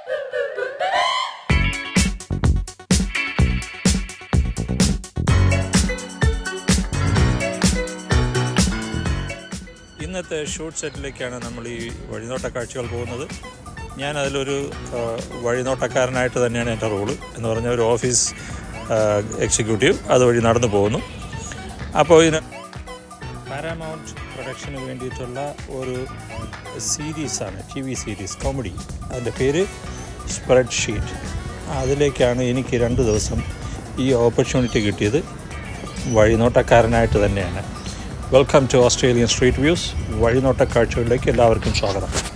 ഇന്നത്തെ ഷൂട്ട് സെറ്റിലേക്കാണ് നമ്മൾ ഈ വഴിനോട്ട കാഴ്ചകൾ പോകുന്നത് ഞാൻ അതിലൊരു ആ, വഴിനോട്ടക്കാരനായിട്ട് തന്നെയാണ് എൻ്റെ റോള് എന്ന് പറഞ്ഞാൽ ഒരു ഓഫീസ് ആ, എക്സിക്യൂട്ടീവ് അതുവഴി നടന്നു പോകുന്നു അപ്പോൾ ഇതിന് പാരാമൗണ്ട് പ്രൊഡക്ഷന് വേണ്ടിയിട്ടുള്ള ഒരു സീരീസാണ് ടി വി സീരീസ് കോമഡി അതിൻ്റെ പേര് സ്പ്രെഡ് ഷീറ്റ് അതിലേക്കാണ് എനിക്ക് രണ്ട് ദിവസം ഈ ഓപ്പർച്യൂണിറ്റി കിട്ടിയത് വഴിനോട്ടക്കാരനായിട്ട് തന്നെയാണ് welcome to Australian street views വഴിനോട്ട കാഴ്ചകളിലേക്ക് എല്ലാവർക്കും സ്വാഗതം